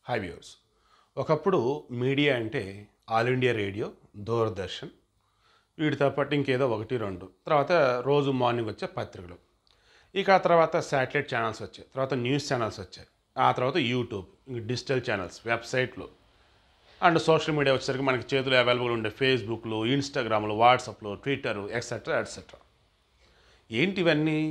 high viewers ఒకప్పుడు media అంటే All India Radio Doordarshan వీటితో పాటు ఇంకేదో ఒకటి రెండు తర్వాత రోజు మార్నింగ్ వచ్చే పత్రికలు ఇక ఆ తర్వాత శాటిలైట్ ఛానల్స్ వచ్చాయి తర్వాత న్యూస్ ఛానల్స్ వచ్చాయి ఆ తర్వాత యూట్యూబ్ ఇంక డిజిటల్ ఛానల్స్ వెబ్సైట్లు అండ్ సోషల్ మీడియా వచ్చేసరికి మనకి చేతులు అవైలబుల్ ఉండే ఫేస్బుక్లు ఇన్స్టాగ్రామ్లు వాట్సాప్లు ట్విట్టర్ ఎక్సెట్రా ఎట్సెట్రా ఏంటి ఇవన్నీ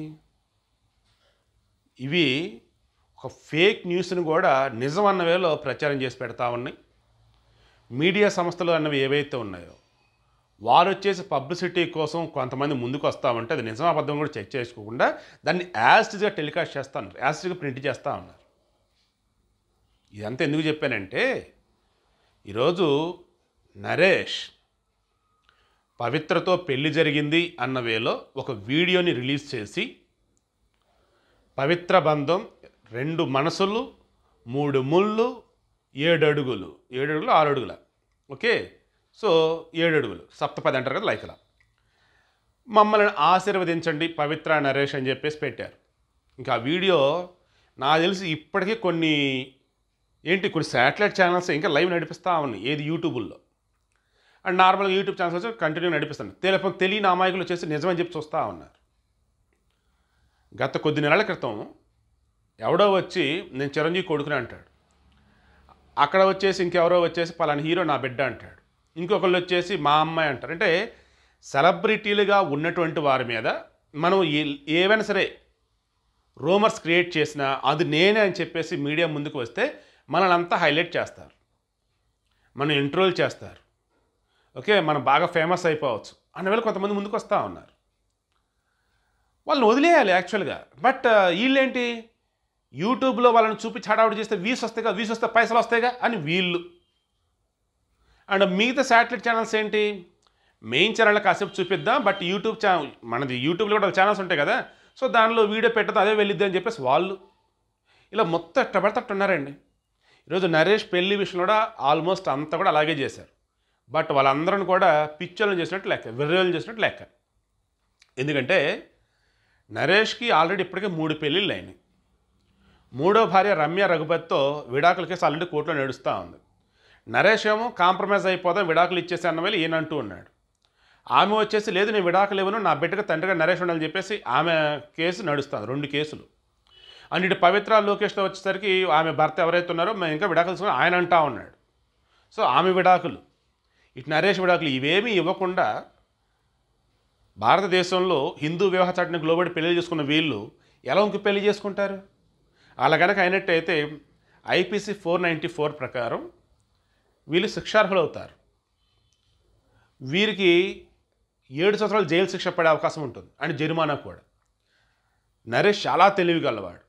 ఇవి ఒక ఫేక్ న్యూస్ని కూడా నిజం అన్న వేలో ప్రచారం చేసి పెడతా ఉన్నాయి మీడియా సంస్థలు అన్నవి ఏవైతే ఉన్నాయో వారు వచ్చేసి పబ్లిసిటీ కోసం కొంతమంది ముందుకు వస్తూ ఉంటే అది నిజం అబద్ధం కూడా చెక్ చేసుకోకుండా దాన్ని యాస్టిజ్గా టెలికాస్ట్ చేస్తా ఉన్నారు యాస్టిజ్గా ప్రింట్ చేస్తూ ఉన్నారు ఇదంతా ఎందుకు చెప్పానంటే ఈరోజు నరేష్ పవిత్రతో పెళ్లి జరిగింది అన్న వేలో ఒక వీడియోని రిలీజ్ చేసి పవిత్ర బంధం రెండు మనసులు మూడు ముళ్ళు ఏడు అడుగులు ఏడు అడుగులు ఆరు అడుగుల ఓకే సో ఏడు అడుగులు సప్తపది అంటారు కదా లైకలా మమ్మల్ని ఆశీర్వదించండి పవిత్ర నరేష్ అని చెప్పేసి పెట్టారు ఇంకా ఆ వీడియో నాకు తెలిసి ఇప్పటికీ కొన్ని ఏంటి కొన్ని శాటిలైట్ ఛానల్స్ ఇంకా లైవ్ నడిపిస్తూ ఉన్నాయి ఏది యూట్యూబుల్లో అండ్ నార్మల్గా యూట్యూబ్ ఛానల్స్ వచ్చి కంటిన్యూ నడిపిస్తాను తెలియని తెలియని అమాయకులు వచ్చేసి నిజమని చెప్పి చూస్తూ ఉన్నారు గత కొద్ది నెలల క్రితం ఎవడో వచ్చి నేను చిరంజీవి కొడుకుని అంటాడు అక్కడ వచ్చేసి ఇంకెవరో వచ్చేసి పలానా హీరో నా బిడ్డ అంటాడు ఇంకొకళ్ళు వచ్చేసి మా అమ్మాయి అంటారు అంటే సెలబ్రిటీలుగా ఉన్నటువంటి వారి మీద మనం ఏ- ఏవైనా సరే రూమర్స్ క్రియేట్ చేసినా అది నేనే అని చెప్పేసి మీడియా ముందుకు వస్తే మనల్ని అంతా హైలైట్ చేస్తారు మనం ఇంట్రోల్ చేస్తారు ఓకే మనం బాగా ఫేమస్ అయిపోవచ్చు అన్న వేళ కొంతమంది ముందుకు వస్తూ ఉన్నారు వాళ్ళని వదిలేయాలి యాక్చువల్గా బట్ వీళ్ళేంటి యూట్యూబ్లో వాళ్ళని చూపించి హడావుడి చేస్తే వీస్ వస్తాయిగా వీస్ వస్తే పైసలు వస్తాయిగా అని వీళ్ళు అండ్ మిగతా శాటిలైట్ ఛానల్స్ ఏంటి మెయిన్ ఛానల్ కాసేపు చూపిద్దాం బట్ యూట్యూబ్ ఛానల్ మనది యూట్యూబ్లో కూడా ఛానల్స్ ఉంటాయి కదా సో దానిలో వీడియో పెట్టదు అదే వెళ్ళిద్ది అని చెప్పేసి వాళ్ళు ఇలా మొత్తం ఎట్టబడతట్టు ఉన్నారండి ఈరోజు నరేష్ పెళ్లి విషయంలో కూడా ఆల్మోస్ట్ అంతా కూడా అలాగే చేశారు బట్ వాళ్ళందరిని కూడా పిచ్చోళ్ళని చేసినట్టు లెక్క వెర్రోళ్ళని చేసినట్టు లెక్క ఎందుకంటే నరేష్కి ఆల్రెడీ ఇప్పటికే మూడు పెళ్ళిళ్ళు అయినాయి మూడో భార్య రమ్య రఘుపతితో విడాకుల కేసు ఆల్రెడీ కోర్టులో నడుస్తూ ఉంది నరేష్ ఏమో కాంప్రమైజ్ అయిపోదాం విడాకులు ఇచ్చేసి అన్న వేళ ఈయన అంటూ ఉన్నాడు ఆమె వచ్చేసి లేదు నేను విడాకులు ఇవ్వను నా బిడ్డకు తండ్రిగా నరేష్ ఉండాలని చెప్పేసి ఆమె కేసు నడుస్తుంది రెండు కేసులు అండ్ ఇటు పవిత్ర లోకేష్తో వచ్చేసరికి ఆమె భర్త ఎవరైతే ఉన్నారో మేము ఇంకా విడాకులు తీసుకుని ఆయన అంటా ఉన్నాడు సో ఆమె విడాకులు ఇటు నరేష్ విడాకులు ఇవేమీ ఇవ్వకుండా భారతదేశంలో హిందూ వివాహ చట్టానికి లోబడి పెళ్లి చేసుకున్న వీళ్ళు ఎలా ఇంక పెళ్లి చేసుకుంటారు అలా కనుక అయినట్టయితే ఐపీసీ ఫోర్ నైంటీ ఫోర్ ప్రకారం వీళ్ళు శిక్షార్హులు అవుతారు వీరికి ఏడు సంవత్సరాలు జైలు శిక్ష పడే అవకాశం ఉంటుంది అండ్ జరిమానా కూడా నరేష్ చాలా తెలివి గలవాడు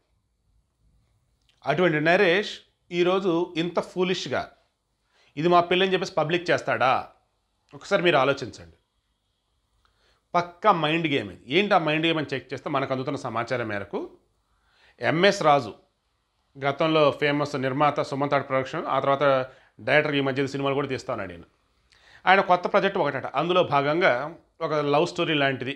అటువంటి నరేష్ ఈరోజు ఇంత ఫూలిష్గా ఇది మా పిల్లని చెప్పేసి పబ్లిక్ చేస్తాడా ఒకసారి మీరు ఆలోచించండి పక్కా మైండ్ గేమ్ ఇది ఏంటి ఆ మైండ్ గేమ్ అని చెక్ చేస్తే మనకు అందుతున్న సమాచారం మేరకు ఎంఎస్ రాజు గతంలో ఫేమస్ నిర్మాత సుమంత్ ఆర్ట్ ప్రొడక్షన్ ఆ తర్వాత డైరెక్టర్ ఈ మధ్య సినిమాలు కూడా తీస్తా ఉన్నాడు ఆయన ఆయన కొత్త ప్రాజెక్ట్ ఒకటట అందులో భాగంగా ఒక లవ్ స్టోరీ లాంటిది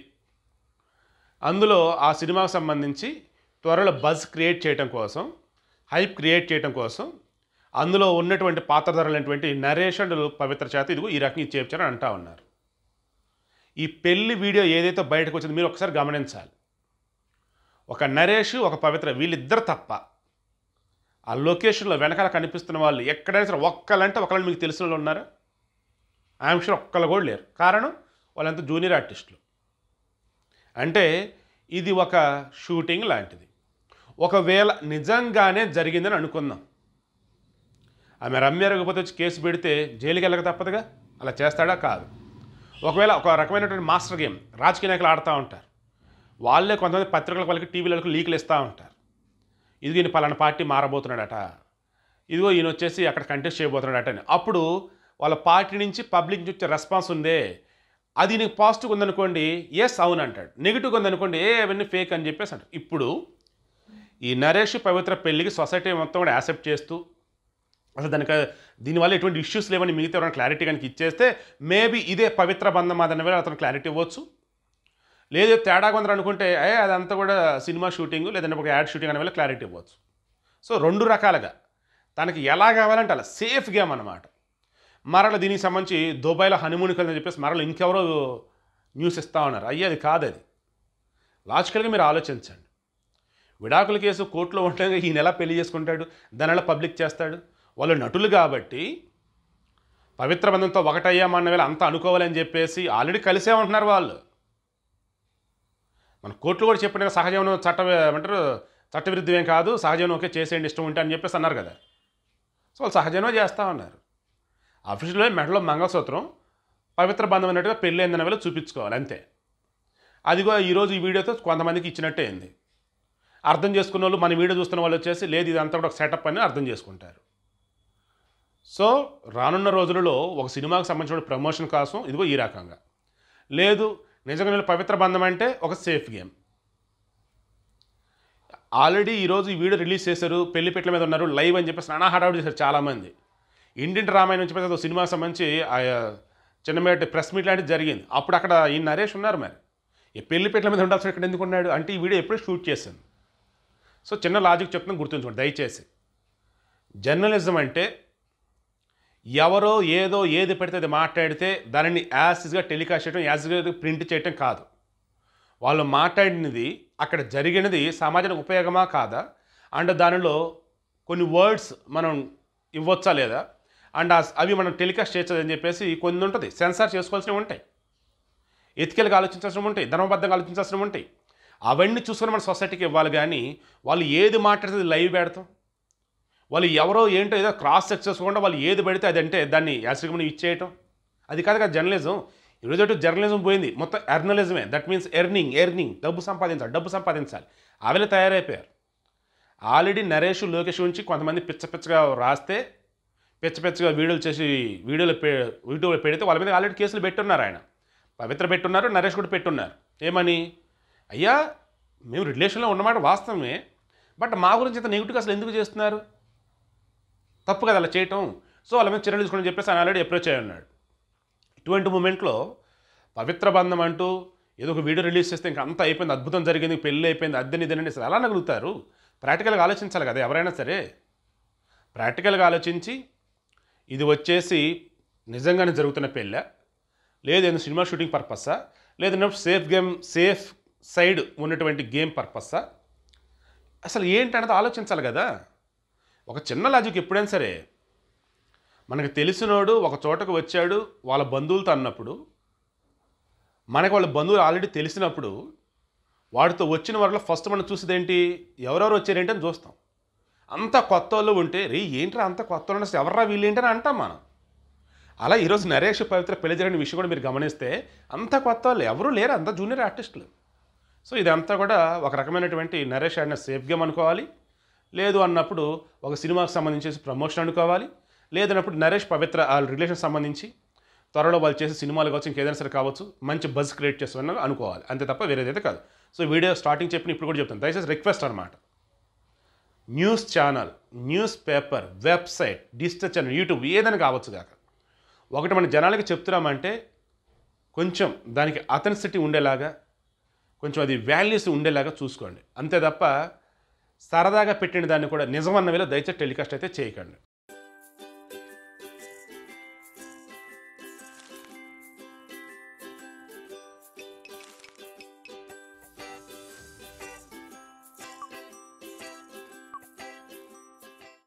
అందులో ఆ సినిమాకు సంబంధించి త్వరలో బజ్ క్రియేట్ చేయడం కోసం హైప్ క్రియేట్ చేయడం కోసం అందులో ఉన్నటువంటి పాత్రధారులైనటువంటి నరేష్ అండ్ పవిత్ర చేత ఇదిగో ఈ రకంగా చేర్చారని అంటా ఉన్నారు ఈ పెళ్లి వీడియో ఏదైతే బయటకు వచ్చిందో మీరు ఒకసారి గమనించాలి ఒక నరేష్ ఒక పవిత్ర వీళ్ళిద్దరు తప్ప ఆ లొకేషన్లో వెనకాల కనిపిస్తున్న వాళ్ళు ఎక్కడైనా సరే ఒక్కలంటే ఒకళ్ళని మీకు తెలిసిన వాళ్ళు ఉన్నారా ఐఎమ్ షూర్ ఒక్కళ్ళు కూడా లేరు కారణం వాళ్ళంతా జూనియర్ ఆర్టిస్టులు అంటే ఇది ఒక షూటింగ్ లాంటిది ఒకవేళ నిజంగానే జరిగిందని అనుకుందాం ఆమె రమ్య రఘుపతి వచ్చి కేసు పెడితే జైలుకి వెళ్ళక తప్పదుగా అలా చేస్తాడా కాదు ఒకవేళ ఒక రకమైనటువంటి మాస్టర్ గేమ్ రాజకీయ నాయకులు ఆడుతూ ఉంటారు వాళ్ళే కొంతమంది పత్రికలకు వాళ్ళకి టీవీలకు లీకులు ఇస్తూ ఉంటారు ఇది ఈయన పలానా పార్టీ మారబోతున్నాడట ఇదిగో ఈయన వచ్చేసి అక్కడ కంటెస్ట్ చేయబోతున్నాడట అని అప్పుడు వాళ్ళ పార్టీ నుంచి పబ్లిక్ నుంచి వచ్చే రెస్పాన్స్ ఉందే అది నీకు పాజిటివ్ ఉందనుకోండి ఎస్ అవును అంటాడు నెగిటివ్ ఉందనుకోండి ఏ అవన్నీ ఫేక్ అని చెప్పేసి అంటాడు ఇప్పుడు ఈ నరేష్ పవిత్ర పెళ్ళికి సొసైటీ మొత్తం కూడా యాక్సెప్ట్ చేస్తూ అసలు దానికి దీనివల్ల ఎటువంటి ఇష్యూస్ లేవని మిగతా ఎవరైనా క్లారిటీ కనుక ఇచ్చేస్తే మేబీ ఇదే పవిత్ర బంధం అదన్న వేళ అతను క్లారిటీ ఇవ్వచ్చు లేదు తేడా కొందరు అనుకుంటే ఏ అదంతా కూడా సినిమా షూటింగ్ లేదంటే ఒక యాడ్ షూటింగ్ అనే వేళ క్లారిటీ ఇవ్వచ్చు సో రెండు రకాలుగా తనకి ఎలా కావాలంటే అలా సేఫ్ గేమ్ అనమాట మరల దీనికి సంబంధించి దుబాయ్లో హనీమూన్కి వెళ్ళని చెప్పేసి మరల ఇంకెవరో న్యూస్ ఇస్తా ఉన్నారు అయ్యి అది కాదు అది లాజికల్గా మీరు ఆలోచించండి విడాకుల కేసు కోర్టులో ఉండగా ఈ నెల పెళ్లి చేసుకుంటాడు దాని ఎలా పబ్లిక్ చేస్తాడు వాళ్ళు నటులు కాబట్టి పవిత్ర బంధంతో ఒకటయ్యామన్న వేళ అంతా అనుకోవాలని చెప్పేసి ఆల్రెడీ కలిసే ఉంటున్నారు వాళ్ళు మన కోర్టులు కూడా చెప్పిన సహజీవనం చట్ట ఏమంటారు చట్టవిరుద్ధమేం కాదు సహజీవనం ఒకే చేసేయండి ఇష్టం ఉంటే అని చెప్పేసి అన్నారు కదా సో వాళ్ళు సహజీవనం చేస్తూ ఉన్నారు అఫీషియల్గా మెడలో మంగళసూత్రం పవిత్ర బంధం అన్నట్టుగా పెళ్ళి అయిందన్న వేళ చూపించుకోవాలి అంతే అదిగో ఈరోజు ఈ వీడియోతో కొంతమందికి ఇచ్చినట్టే అయింది అర్థం చేసుకున్న వాళ్ళు మన వీడియో చూస్తున్న వాళ్ళు వచ్చేసి లేదు ఇదంతా కూడా ఒక సెటప్ అని అర్థం చేసుకుంటారు సో రానున్న రోజులలో ఒక సినిమాకి సంబంధించిన ప్రమోషన్ కోసం ఇదిగో ఈ రకంగా లేదు నిజంగా నేను పవిత్ర బంధం అంటే ఒక సేఫ్ గేమ్ ఆల్రెడీ ఈరోజు ఈ వీడియో రిలీజ్ చేశారు పెళ్లి పెట్టల మీద ఉన్నారు లైవ్ అని చెప్పేసి నానా హడావుడి చేశారు చాలామంది ఇంటింటి రామాయణం అని చెప్పేసి ఒక సినిమాకి సంబంధించి ఆ చిన్నమేట ప్రెస్ మీట్ లాంటిది జరిగింది అప్పుడు అక్కడ ఈ నరేష్ ఉన్నారు మరి ఈ పెళ్లి పెట్టల మీద ఉండాల్సిన ఇక్కడ ఎందుకు ఉన్నాడు అంటే ఈ వీడియో ఎప్పుడూ షూట్ చేశాను సో చిన్న లాజిక్ చెప్తున్నాను గుర్తుంచుకోండి దయచేసి జర్నలిజం అంటే ఎవరో ఏదో ఏది పెడితే అది మాట్లాడితే దానిని యాసిస్గా టెలికాస్ట్ చేయడం యాసిస్గా ప్రింట్ చేయటం కాదు వాళ్ళు మాట్లాడినది అక్కడ జరిగినది సమాజానికి ఉపయోగమా కాదా అండ్ దానిలో కొన్ని వర్డ్స్ మనం ఇవ్వచ్చా లేదా అండ్ ఆ- అవి మనం టెలికాస్ట్ చేయొచ్చు అని చెప్పేసి కొన్ని ఉంటుంది సెన్సార్ చేసుకోవాల్సినవి ఉంటాయి ఎతికలుగా ఆలోచించాల్సినవి ఉంటాయి ధర్మబద్ధంగా ఆలోచించాల్సినవి ఉంటాయి అవన్నీ చూసుకొని మన సొసైటీకి ఇవ్వాలి కానీ వాళ్ళు ఏది మాట్లాడితే లైవ్ పెడతాం వాళ్ళు ఎవరో ఏంటో ఏదో క్రాస్ చెక్ చేసుకోకుండా వాళ్ళు ఏది పెడితే అది అంటే దాన్ని యాసిడ్గా ఇచ్చేయటం అది కాదు కదా జర్నలిజం ఈరోజు జర్నలిజం పోయింది మొత్తం ఎర్నలిజమే దట్ మీన్స్ ఎర్నింగ్ ఎర్నింగ్ డబ్బు సంపాదించాలి డబ్బు సంపాదించాలి ఆవిడ తయారైపోయారు ఆల్రెడీ నరేష్ లోకేష్ నుంచి కొంతమంది పిచ్చ పిచ్చగా రాస్తే పిచ్చ పిచ్చగా వీడియోలు చేసి వీడియోలు పె వీడియోలు పెడితే వాళ్ళ మీద ఆల్రెడీ కేసులు పెట్టున్నారు ఆయన పవిత్ర పెట్టున్నారు నరేష్ కూడా పెట్టున్నారు ఏమని అయ్యా మేము రిలేషన్లో ఉన్నమాట వాస్తవమే బట్ మా గురించి ఇంత నెగిటివ్గా అసలు ఎందుకు చేస్తున్నారు తప్పు కదా అలా చేయటం సో వాళ్ళ మీద చర్యలు తీసుకోండి చెప్పేసి ఆయన ఆల్రెడీ అప్రోచ్ అయ్యి ఉన్నాడు ఇటువంటి మూమెంట్లో పవిత్ర బంధం అంటూ ఏదో ఒక వీడియో రిలీజ్ చేస్తే ఇంకా అంతా అయిపోయింది అద్భుతం జరిగింది పెళ్ళి అయిపోయింది అద్దని ఇదని అసలు ఎలా నగులుతారు ప్రాక్టికల్గా ఆలోచించాలి కదా ఎవరైనా సరే ప్రాక్టికల్గా ఆలోచించి ఇది వచ్చేసి నిజంగానే జరుగుతున్న పెళ్ళ లేదేదో సినిమా షూటింగ్ పర్పస్సా లేదంటే సేఫ్ గేమ్ సేఫ్ సైడ్ ఉన్నటువంటి గేమ్ పర్పస్సా అసలు ఏంటన్నది ఆలోచించాలి కదా ఒక చిన్న లాజిక్ ఎప్పుడైనా సరే మనకు తెలిసినోడు ఒక చోటకు వచ్చాడు వాళ్ళ బంధువులతో అన్నప్పుడు మనకు వాళ్ళ బంధువులు ఆల్రెడీ తెలిసినప్పుడు వాడితో వచ్చిన వారిలో ఫస్ట్ మనం చూసేది ఏంటి ఎవరెవరు వచ్చారేంటి అని చూస్తాం అంత కొత్త వాళ్ళు ఉంటే రే ఏంట్రా అంత కొత్త వాళ్ళు అసలు ఎవర్రా వీళ్ళు ఏంటని అంటాం మనం అలా ఈరోజు నరేష్ పవిత్ర పెళ్లి జరిగిన విషయం కూడా మీరు గమనిస్తే అంత కొత్త వాళ్ళు ఎవరూ లేరు అంత జూనియర్ ఆర్టిస్టులు సో ఇదంతా కూడా ఒక రకమైనటువంటి నరేష్ ఆడిన సేఫ్ గేమ్ అనుకోవాలి లేదు అన్నప్పుడు ఒక సినిమాకి సంబంధించి ప్రమోషన్ అనుకోవాలి లేదన్నప్పుడు నరేష్ పవిత్ర వాళ్ళ రిలేషన్ సంబంధించి త్వరలో వాళ్ళు చేసే సినిమాలు కావచ్చు ఇంకేదైనా సరే కావచ్చు మంచి బజ్ క్రియేట్ చేస్తున్నా అనుకోవాలి అంతే తప్ప వేరేదైతే కాదు సో వీడియో స్టార్టింగ్ చెప్పిన ఇప్పుడు కూడా చెప్తాను దయచేసి రిక్వెస్ట్ అనమాట news channel newspaper website digital channel YouTube ఏదైనా కావచ్చు కాక ఒకటి మన జనాలకి చెప్తున్నామంటే కొంచెం దానికి అథెన్సిటీ ఉండేలాగా కొంచెం అది వాల్యూస్ ఉండేలాగా చూసుకోండి అంతే తప్ప సరదాగా పెట్టిన దాన్ని కూడా నిజమన్న వేళ దయచేసి టెలికాస్ట్ అయితే చేయకండి